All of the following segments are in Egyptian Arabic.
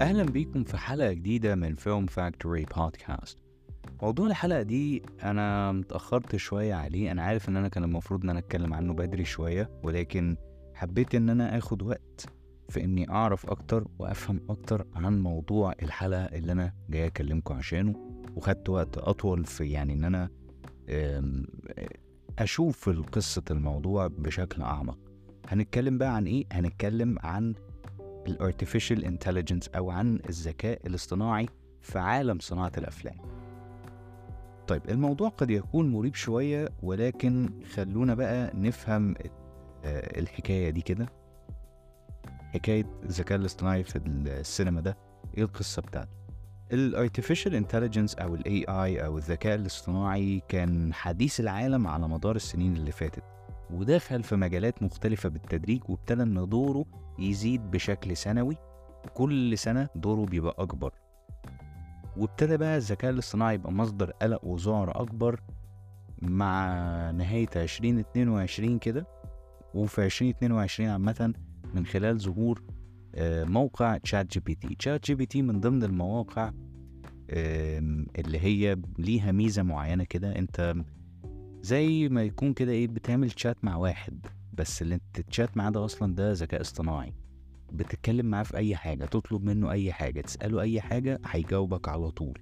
أهلا بيكم في حلقة جديدة من فيلم فاكتوري بودكاست موضوع الحلقة دي أنا متأخرت شوية عليه أنا عارف إن أنا كان المفروض إن أنا أتكلم عنه بدري شوية ولكن حبيت إن أنا آخد وقت في إني أعرف أكتر وأفهم أكتر عن موضوع الحلقة اللي أنا جاي أكلمكم عشانه وخدت وقت أطول في يعني إن أنا أم، أشوف قصة الموضوع بشكل أعمق هنتكلم بقى عن إيه؟ هنتكلم عن الارتفيشال انتليجنس او عن الذكاء الاصطناعي في عالم صناعه الافلام طيب الموضوع قد يكون مريب شويه ولكن خلونا بقى نفهم آه، الحكايه دي كده حكايه الذكاء الاصطناعي في السينما ده ايه القصه بتاعته الارتفيشال انتليجنس او الاي اي او الذكاء الاصطناعي كان حديث العالم على مدار السنين اللي فاتت ودخل في مجالات مختلفة بالتدريج وابتدى إن دوره يزيد بشكل سنوي وكل سنة دوره بيبقى أكبر وابتدى بقى الذكاء الاصطناعي يبقى مصدر قلق وذعر أكبر مع نهاية 2022 كده وفي 2022 عامة من خلال ظهور آه، موقع تشات جي بي تي تشات جي بي تي من ضمن المواقع آم، اللي هي ليها ميزة معينة كده انت زي ما يكون كده ايه بتعمل شات مع واحد بس اللي انت تشات معاه ده اصلا ده ذكاء اصطناعي بتتكلم معاه في اي حاجة تطلب منه اي حاجة تسأله اي حاجة هيجاوبك على طول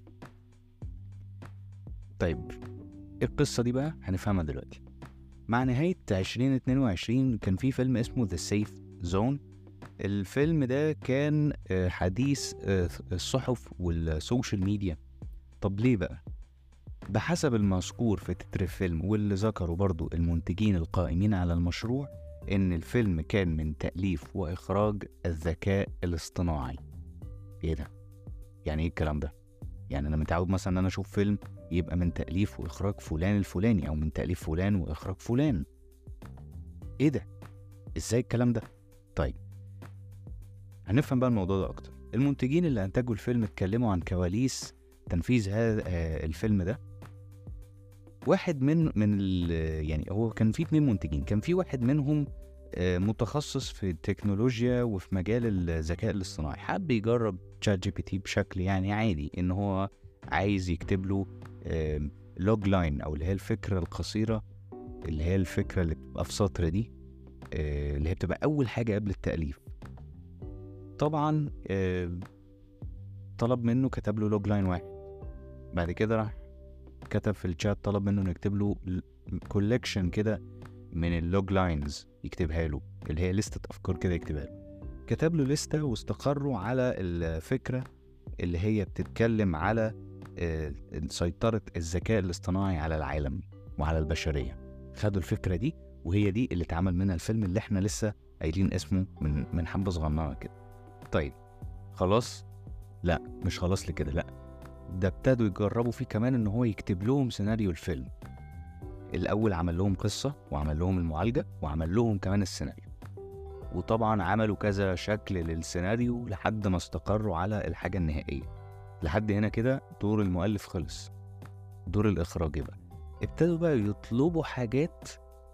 طيب إيه القصة دي بقى هنفهمها دلوقتي مع نهاية 2022 كان في فيلم اسمه The Safe Zone الفيلم ده كان آه، حديث آه، الصحف والسوشيال ميديا طب ليه بقى بحسب المذكور في تتر الفيلم واللي ذكروا برضو المنتجين القائمين على المشروع إن الفيلم كان من تأليف وإخراج الذكاء الاصطناعي إيه ده؟ يعني إيه الكلام ده؟ يعني أنا متعود مثلا إن أنا أشوف فيلم يبقى من تأليف وإخراج فلان الفلاني أو من تأليف فلان وإخراج فلان إيه ده؟ إزاي الكلام ده؟ طيب هنفهم بقى الموضوع ده أكتر المنتجين اللي أنتجوا الفيلم اتكلموا عن كواليس تنفيذ هذا آه، الفيلم ده واحد من من ال- يعني هو كان في اتنين منتجين كان في واحد منهم آه، متخصص في التكنولوجيا وفي مجال الذكاء الاصطناعي حب يجرب تشات جي بي تي بشكل يعني عادي ان هو عايز يكتب له لوج لاين او اللي هي الفكره القصيره اللي هي الفكره اللي بتبقى في سطر دي آه، اللي هي بتبقى اول حاجه قبل التاليف طبعا آه، طلب منه كتب له لوج لاين واحد بعد كده راح كتب في الشات طلب منه انه يكتب له كولكشن كده من اللوج لاينز يكتبها له اللي هي لستة افكار كده يكتبها له كتب له لستة واستقروا على الفكرة اللي هي بتتكلم على آه، سيطرة الذكاء الاصطناعي على العالم وعلى البشرية خدوا الفكرة دي وهي دي اللي اتعمل منها الفيلم اللي احنا لسه قايلين اسمه من من حبة صغننة كده طيب خلاص لا مش خلاص لكده لا ده ابتدوا يجربوا فيه كمان ان هو يكتب لهم سيناريو الفيلم الاول عمل لهم قصه وعمل لهم المعالجه وعمل لهم كمان السيناريو وطبعا عملوا كذا شكل للسيناريو لحد ما استقروا على الحاجه النهائيه لحد هنا كده دور المؤلف خلص دور الاخراج بقى ابتدوا بقى يطلبوا حاجات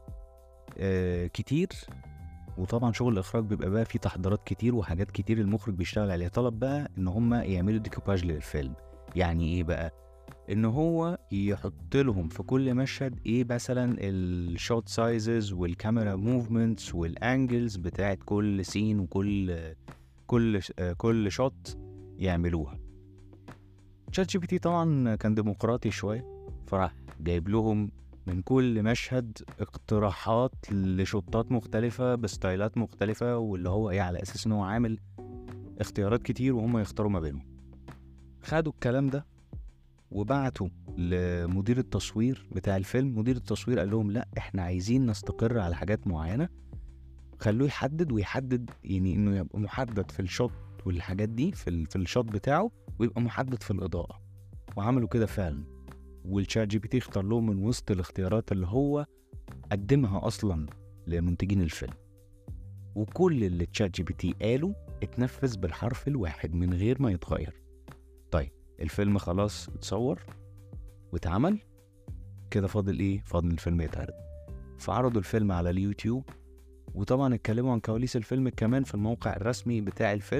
آه كتير وطبعا شغل الاخراج بيبقى بقى فيه تحضيرات كتير وحاجات كتير المخرج بيشتغل عليها طلب بقى ان هم يعملوا ديكوباج للفيلم يعني ايه بقى ان هو يحط لهم في كل مشهد ايه مثلا الشوت سايزز والكاميرا موفمنتس والانجلز بتاعت كل سين وكل كل آه، كل شوت يعملوها تشات جي بي تي طبعا كان ديمقراطي شويه فراح جايب لهم من كل مشهد اقتراحات لشوتات مختلفة بستايلات مختلفة واللي هو ايه على اساس ان هو عامل اختيارات كتير وهم يختاروا ما بينهم خدوا الكلام ده وبعتوا لمدير التصوير بتاع الفيلم مدير التصوير قال لهم لا احنا عايزين نستقر على حاجات معينة خلوه يحدد ويحدد يعني انه يبقى محدد في الشوت والحاجات دي في, ال- في الشوت بتاعه ويبقى محدد في الإضاءة وعملوا كده فعلا والشات جي بي تي اختار لهم من وسط الاختيارات اللي هو قدمها اصلا لمنتجين الفيلم وكل اللي تشات جي بي تي قاله اتنفذ بالحرف الواحد من غير ما يتغير طيب الفيلم خلاص اتصور واتعمل كده فاضل ايه فاضل الفيلم يتعرض فعرضوا الفيلم على اليوتيوب وطبعا اتكلموا عن كواليس الفيلم كمان في الموقع الرسمي بتاع الفيلم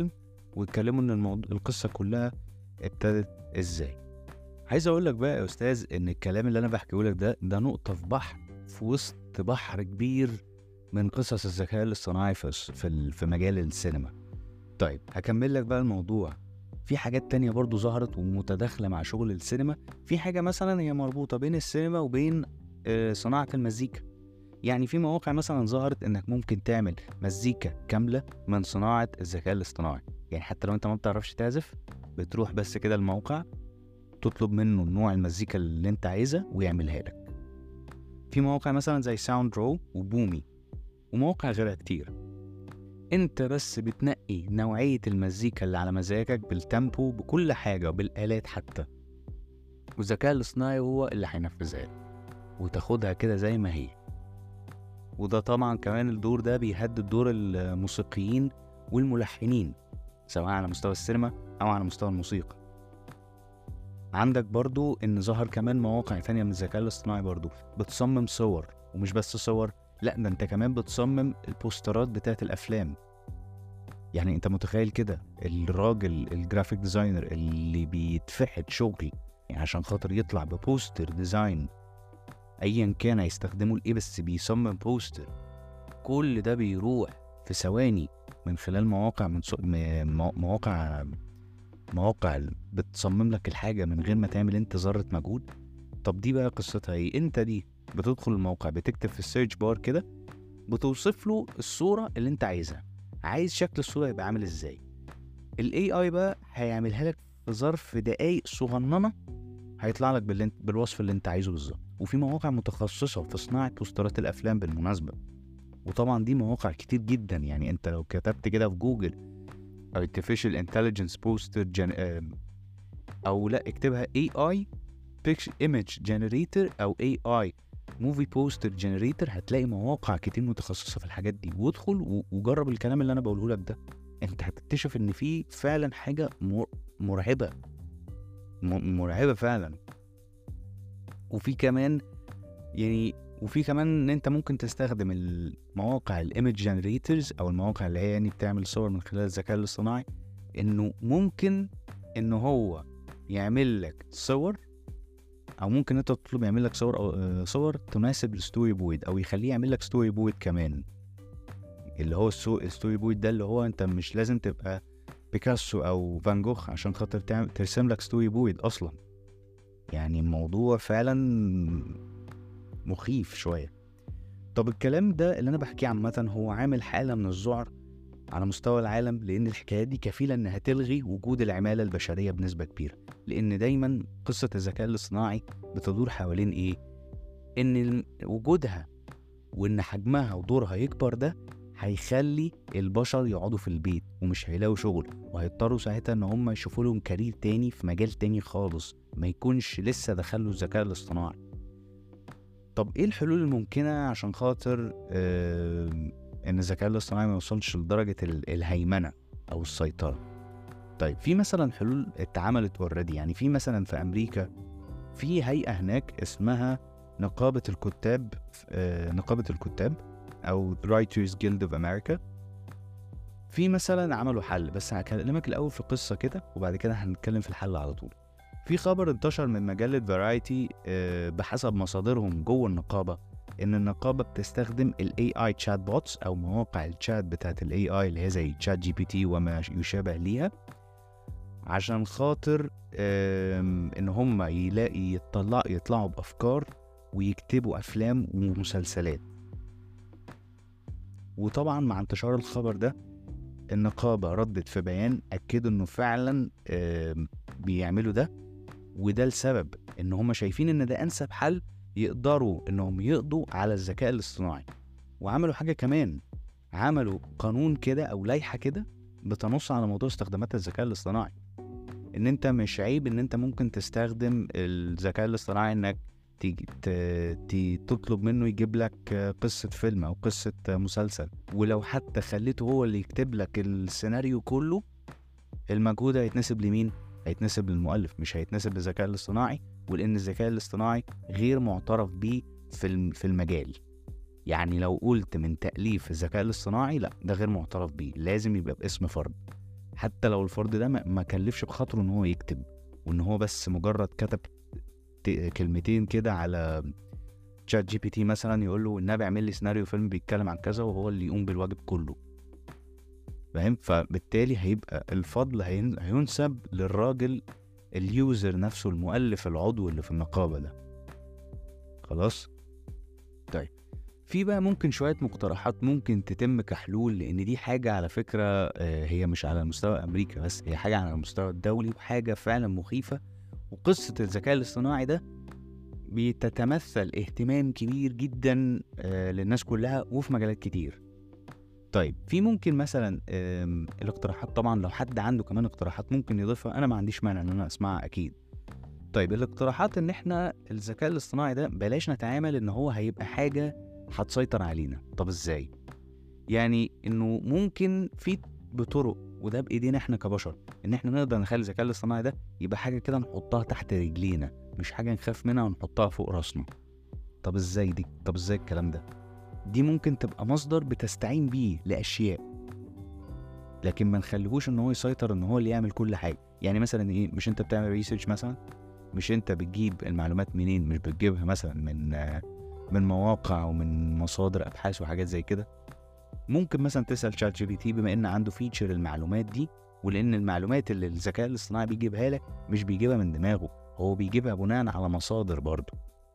واتكلموا ان الموضوع القصه كلها ابتدت ازاي عايز اقول لك بقى يا استاذ ان الكلام اللي انا بحكيه لك ده ده نقطه في بحر في وسط بحر كبير من قصص الذكاء الاصطناعي في في في مجال السينما طيب هكمل لك بقى الموضوع في حاجات تانية برضو ظهرت ومتداخلة مع شغل السينما في حاجة مثلا هي مربوطة بين السينما وبين آه، صناعة المزيكا يعني في مواقع مثلا ظهرت انك ممكن تعمل مزيكا كاملة من صناعة الذكاء الاصطناعي يعني حتى لو انت ما بتعرفش تعزف بتروح بس كده الموقع تطلب منه نوع المزيكا اللي انت عايزها ويعملها لك في مواقع مثلا زي ساوند رو وبومي ومواقع غيرها كتير انت بس بتنقي نوعية المزيكا اللي على مزاجك بالتيمبو بكل حاجة بالآلات حتى والذكاء الاصطناعي هو اللي هينفذها لك وتاخدها كده زي ما هي وده طبعا كمان الدور ده بيهدد دور الموسيقيين والملحنين سواء على مستوى السينما أو على مستوى الموسيقى عندك برضو إن ظهر كمان مواقع تانية من الذكاء الاصطناعي برضو بتصمم صور ومش بس صور لا ده انت كمان بتصمم البوسترات بتاعت الافلام يعني انت متخيل كده الراجل الجرافيك ديزاينر اللي بيتفحت شغل يعني عشان خاطر يطلع ببوستر ديزاين ايا كان هيستخدمه لايه بس بيصمم بوستر كل ده بيروح في ثواني من خلال مواقع من سو... مواقع مواقع بتصمم لك الحاجه من غير ما تعمل انت ذره مجهود طب دي بقى قصتها ايه انت دي بتدخل الموقع بتكتب في السيرش بار كده بتوصف له الصوره اللي انت عايزها عايز شكل الصوره يبقى عامل ازاي الاي اي بقى هيعملها لك في ظرف دقايق صغننه هيطلع لك باللي بالوصف اللي انت عايزه بالظبط وفي مواقع متخصصه في صناعه بوسترات الافلام بالمناسبه وطبعا دي مواقع كتير جدا يعني انت لو كتبت كده في جوجل artificial intelligence poster gen... او لا اكتبها AI picture image generator او AI موفي بوستر جنريتور هتلاقي مواقع كتير متخصصه في الحاجات دي وادخل وجرب الكلام اللي انا بقوله لك ده انت هتكتشف ان في فعلا حاجه مرعبه مرعبه فعلا وفي كمان يعني وفي كمان ان انت ممكن تستخدم المواقع الايمج جنريتورز او المواقع اللي هي يعني بتعمل صور من خلال الذكاء الاصطناعي انه ممكن ان هو يعمل لك صور او ممكن انت تطلب يعمل لك صور أو آه، صور تناسب الستوري بويد او يخليه يعمل لك ستوري بويد كمان اللي هو الستوري بويد ده اللي هو انت مش لازم تبقى بيكاسو او فان جوخ عشان خاطر تعمل ترسم لك ستوري بويد اصلا يعني الموضوع فعلا مخيف شويه طب الكلام ده اللي انا بحكيه عامه هو عامل حاله من الذعر على مستوى العالم لان الحكايات دي كفيله انها تلغي وجود العماله البشريه بنسبه كبيره لان دايما قصه الذكاء الاصطناعي بتدور حوالين ايه ان وجودها وان حجمها ودورها يكبر ده هيخلي البشر يقعدوا في البيت ومش هيلاقوا شغل وهيضطروا ساعتها ان هم يشوفوا لهم كارير تاني في مجال تاني خالص ما يكونش لسه دخلوا الذكاء الاصطناعي طب ايه الحلول الممكنه عشان خاطر آه ان الذكاء الاصطناعي ما يوصلش لدرجه الهيمنه او السيطره طيب في مثلا حلول اتعملت اوريدي يعني في مثلا في امريكا في هيئه هناك اسمها نقابه الكتاب آه نقابه الكتاب او Writers Guild of America في مثلا عملوا حل بس هكلمك الاول في قصه كده وبعد كده هنتكلم في الحل على طول في خبر انتشر من مجله فرايتي آه بحسب مصادرهم جوه النقابه ان النقابه بتستخدم الاي اي تشات بوتس او مواقع الشات بتاعت الاي اي اللي هي زي تشات جي بي تي وما يشابه ليها عشان خاطر ان هم يلاقي يطلع يطلعوا بافكار ويكتبوا افلام ومسلسلات وطبعا مع انتشار الخبر ده النقابة ردت في بيان أكدوا إنه فعلا بيعملوا ده وده السبب إن هم شايفين إن ده أنسب حل يقدروا انهم يقضوا على الذكاء الاصطناعي وعملوا حاجه كمان عملوا قانون كده او لائحه كده بتنص على موضوع استخدامات الذكاء الاصطناعي ان انت مش عيب ان انت ممكن تستخدم الذكاء الاصطناعي انك تيجي تطلب منه يجيب لك قصة فيلم أو قصة مسلسل ولو حتى خليته هو اللي يكتب لك السيناريو كله المجهود هيتنسب لمين؟ هيتنسب للمؤلف مش هيتنسب للذكاء الاصطناعي ولان الذكاء الاصطناعي غير معترف بيه في في المجال يعني لو قلت من تأليف الذكاء الاصطناعي لا ده غير معترف بيه لازم يبقى باسم فرد حتى لو الفرد ده ما ما كلفش بخاطره ان هو يكتب وان هو بس مجرد كتب ت- كلمتين كده على تشات جي بي تي مثلا يقول له النبي اعمل لي سيناريو فيلم بيتكلم عن كذا وهو اللي يقوم بالواجب كله فاهم فبالتالي هيبقى الفضل هين- هينسب للراجل اليوزر نفسه المؤلف العضو اللي في النقابة ده خلاص طيب في بقى ممكن شوية مقترحات ممكن تتم كحلول لأن دي حاجة على فكرة آه، هي مش على مستوى أمريكا بس هي حاجة على المستوى الدولي وحاجة فعلا مخيفة وقصة الذكاء الاصطناعي ده بتتمثل اهتمام كبير جدا آه، للناس كلها وفي مجالات كتير طيب في ممكن مثلا آم، الاقتراحات طبعا لو حد عنده كمان اقتراحات ممكن يضيفها انا ما عنديش مانع ان انا اسمعها اكيد طيب الاقتراحات ان احنا الذكاء الاصطناعي ده بلاش نتعامل ان هو هيبقى حاجة هتسيطر علينا طب ازاي يعني انه ممكن في بطرق وده بايدينا احنا كبشر ان احنا نقدر نخلي الذكاء الاصطناعي ده يبقى حاجة كده نحطها تحت رجلينا مش حاجة نخاف منها ونحطها فوق راسنا طب ازاي دي طب ازاي الكلام ده دي ممكن تبقى مصدر بتستعين بيه لاشياء لكن ما نخليهوش ان هو يسيطر ان هو اللي يعمل كل حاجه يعني مثلا ايه مش انت بتعمل ريسيرش مثلا مش انت بتجيب المعلومات منين مش بتجيبها مثلا من آه، من مواقع ومن مصادر ابحاث وحاجات زي كده ممكن مثلا تسال شات جي بي تي بما ان عنده فيتشر المعلومات دي ولان المعلومات اللي الذكاء الاصطناعي بيجيبها لك مش بيجيبها من دماغه هو بيجيبها بناء على مصادر برضه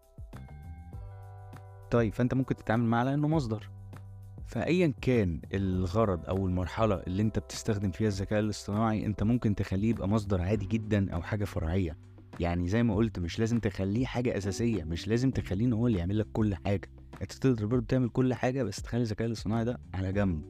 طيب فانت ممكن تتعامل معاه على انه مصدر فايا كان الغرض او المرحله اللي انت بتستخدم فيها الذكاء الاصطناعي انت ممكن تخليه يبقى مصدر عادي جدا او حاجه فرعيه يعني زي ما قلت مش لازم تخليه حاجه اساسيه مش لازم تخليه ان هو اللي يعمل لك كل حاجه انت تقدر برضه تعمل كل حاجه بس تخلي الذكاء الاصطناعي ده على جنب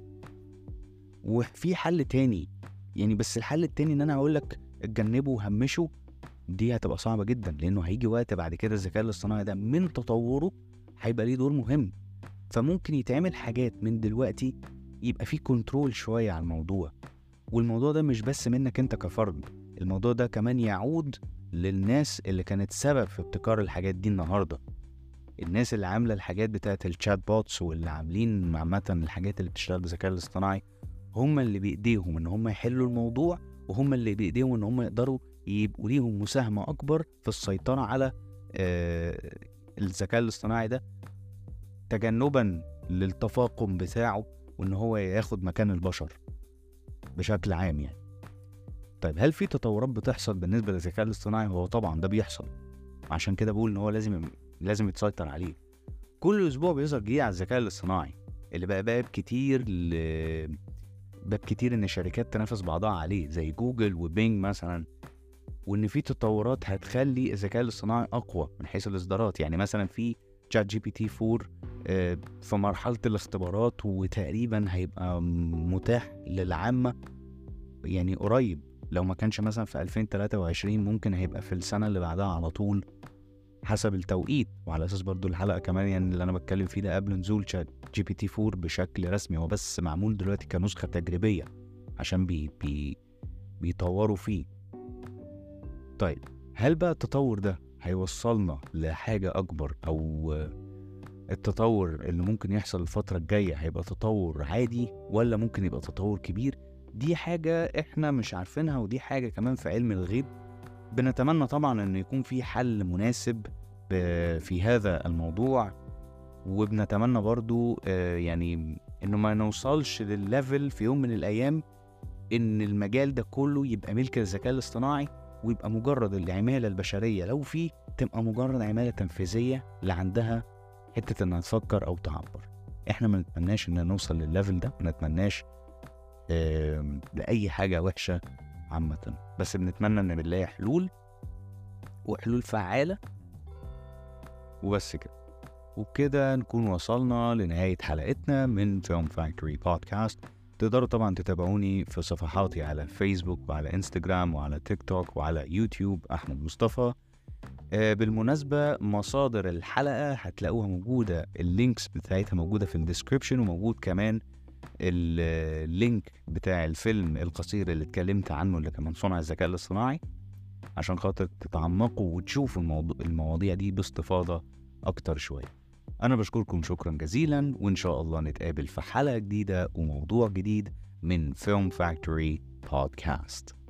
وفي حل تاني يعني بس الحل التاني ان انا هقول لك اتجنبه وهمشه دي هتبقى صعبه جدا لانه هيجي وقت بعد كده الذكاء الاصطناعي ده من تطوره هيبقى ليه دور مهم فممكن يتعمل حاجات من دلوقتي يبقى فيه كنترول شوية على الموضوع والموضوع ده مش بس منك انت كفرد الموضوع ده كمان يعود للناس اللي كانت سبب في ابتكار الحاجات دي النهاردة الناس اللي عاملة الحاجات بتاعت الشات بوتس واللي عاملين عامة الحاجات اللي بتشتغل بالذكاء الاصطناعي هم اللي بإيديهم إن هم يحلوا الموضوع وهم اللي بإيديهم إن هم يقدروا يبقوا ليهم مساهمة أكبر في السيطرة على آه الذكاء الاصطناعي ده تجنبا للتفاقم بتاعه وان هو ياخد مكان البشر بشكل عام يعني طيب هل في تطورات بتحصل بالنسبه للذكاء الاصطناعي هو طبعا ده بيحصل عشان كده بقول ان هو لازم لازم يتسيطر عليه كل اسبوع بيظهر جديد على الذكاء الاصطناعي اللي بقى باب كتير ل باب كتير ان الشركات تنافس بعضها عليه زي جوجل وبينج مثلا وان في تطورات هتخلي الذكاء الاصطناعي اقوى من حيث الاصدارات يعني مثلا في تشات جي بي تي 4 آه، في مرحله الاختبارات وتقريبا هيبقى متاح للعامه يعني قريب لو ما كانش مثلا في 2023 ممكن هيبقى في السنه اللي بعدها على طول حسب التوقيت وعلى اساس برضو الحلقه كمان يعني اللي انا بتكلم فيه ده قبل نزول شات جي بي تي 4 بشكل رسمي هو بس معمول دلوقتي كنسخه تجريبيه عشان بي بي بيطوروا فيه طيب هل بقى التطور ده هيوصلنا لحاجة أكبر أو التطور اللي ممكن يحصل الفترة الجاية هيبقى تطور عادي ولا ممكن يبقى تطور كبير دي حاجة إحنا مش عارفينها ودي حاجة كمان في علم الغيب بنتمنى طبعا إن يكون في حل مناسب ب- في هذا الموضوع وبنتمنى برضو آه، يعني إنه ما نوصلش للليفل في يوم من الأيام إن المجال ده كله يبقى ملك الذكاء الاصطناعي ويبقى مجرد العمالة البشرية لو في تبقى مجرد عمالة تنفيذية اللي عندها حتة انها تفكر او تعبر احنا ما نتمناش ان نوصل للليفل ده ما نتمناش آم، لأي حاجة وحشة عامة بس بنتمنى ان بنلاقي حلول وحلول فعالة وبس كده وبكده نكون وصلنا لنهاية حلقتنا من فيلم فاكتوري بودكاست تقدروا طبعا تتابعوني في صفحاتي على فيسبوك وعلى انستجرام وعلى تيك توك وعلى يوتيوب احمد مصطفى آه، بالمناسبة مصادر الحلقة هتلاقوها موجودة اللينكس بتاعتها موجودة في الديسكريبشن وموجود كمان ال- اللينك بتاع الفيلم القصير اللي اتكلمت عنه اللي كان من صنع الذكاء الاصطناعي عشان خاطر تتعمقوا وتشوفوا الموضوع المواضيع دي باستفاضة أكتر شوية أنا بشكركم شكرا جزيلا وإن شاء الله نتقابل في حلقة جديدة وموضوع جديد من فيلم فاكتوري بودكاست